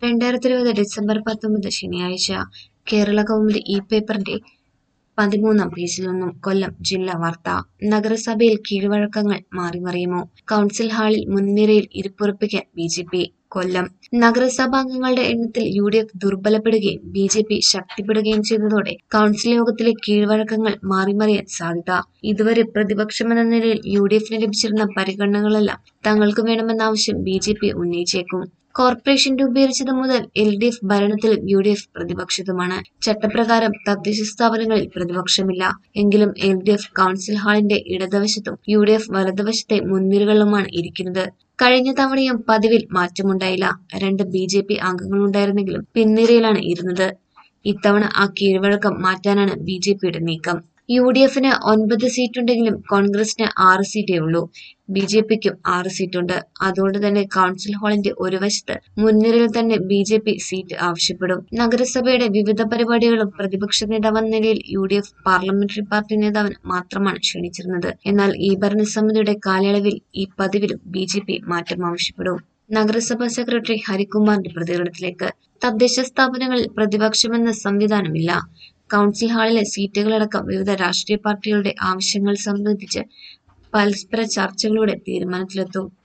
രണ്ടായിരത്തി ഇരുപത് ഡിസംബർ പത്തൊമ്പത് ശനിയാഴ്ച കേരള കൗമുദി ഇ പേപ്പറിന്റെ പതിമൂന്നാം പേജിൽ നിന്നും കൊല്ലം ജില്ലാ വാർത്ത നഗരസഭയിൽ കീഴ്വഴക്കങ്ങൾ മാറിമറിയുമോ കൗൺസിൽ ഹാളിൽ മുൻനിരയിൽ ഇരിപ്പുറപ്പിക്കാൻ ബി ജെ പി കൊല്ലം നഗരസഭാംഗങ്ങളുടെ എണ്ണത്തിൽ യു ഡി എഫ് ദുർബലപ്പെടുകയും ബി ജെ പി ശക്തിപ്പെടുകയും ചെയ്തതോടെ കൗൺസിൽ യോഗത്തിലെ കീഴ്വഴക്കങ്ങൾ മാറിമറിയാൻ സാധ്യത ഇതുവരെ പ്രതിപക്ഷമെന്ന നിലയിൽ യു ഡി എഫിന് ലഭിച്ചിരുന്ന പരിഗണനകളെല്ലാം തങ്ങൾക്ക് വേണമെന്ന ആവശ്യം ബി ജെ പി ഉന്നയിച്ചേക്കും കോർപ്പറേഷൻ രൂപീകരിച്ചത് മുതൽ എൽ ഡി എഫ് ഭരണത്തിലും യു ഡി എഫ് പ്രതിപക്ഷത്തുമാണ് ചട്ടപ്രകാരം തദ്ദേശ സ്ഥാപനങ്ങളിൽ പ്രതിപക്ഷമില്ല എങ്കിലും എൽ ഡി എഫ് കൗൺസിൽ ഹാളിന്റെ ഇടതുവശത്തും യു ഡി എഫ് വലതുവശത്തെ മുൻനിരകളിലുമാണ് ഇരിക്കുന്നത് കഴിഞ്ഞ തവണയും പതിവിൽ മാറ്റമുണ്ടായില്ല രണ്ട് ബി ജെ പി അംഗങ്ങളുണ്ടായിരുന്നെങ്കിലും പിൻനിരയിലാണ് ഇരുന്നത് ഇത്തവണ ആ കീഴ്വഴക്കം മാറ്റാനാണ് ബി ജെ പിയുടെ നീക്കം യു ഡി എഫിന് ഒൻപത് സീറ്റുണ്ടെങ്കിലും കോൺഗ്രസിന് ആറ് സീറ്റേ ഉള്ളൂ ബി ജെ പിക്കും ആറ് സീറ്റുണ്ട് അതുകൊണ്ട് തന്നെ കൗൺസിൽ ഹാളിന്റെ ഒരു വശത്ത് മുൻനിരയിൽ തന്നെ ബി ജെ പി സീറ്റ് ആവശ്യപ്പെടും നഗരസഭയുടെ വിവിധ പരിപാടികളും പ്രതിപക്ഷ നേതാവെന്ന നിലയിൽ U D F parliamentary party നേതാവിന് മാത്രമാണ് ക്ഷണിച്ചിരുന്നത് എന്നാൽ ഈ ഭരണസമിതിയുടെ കാലയളവിൽ ഈ പതിവിലും ബി ജെ പി മാറ്റം ആവശ്യപ്പെടും നഗരസഭാ സെക്രട്ടറി ഹരികുമാറിന്റെ പ്രതികരണത്തിലേക്ക് തദ്ദേശ സ്ഥാപനങ്ങളിൽ പ്രതിപക്ഷമെന്ന സംവിധാനമില്ല കൗൺസിൽ ഹാളിലെ സീറ്റുകളടക്കം വിവിധ രാഷ്ട്രീയ പാർട്ടികളുടെ ആവശ്യങ്ങൾ സംബന്ധിച്ച് പരസ്പര ചർച്ചകളുടെ തീരുമാനത്തിലെത്തും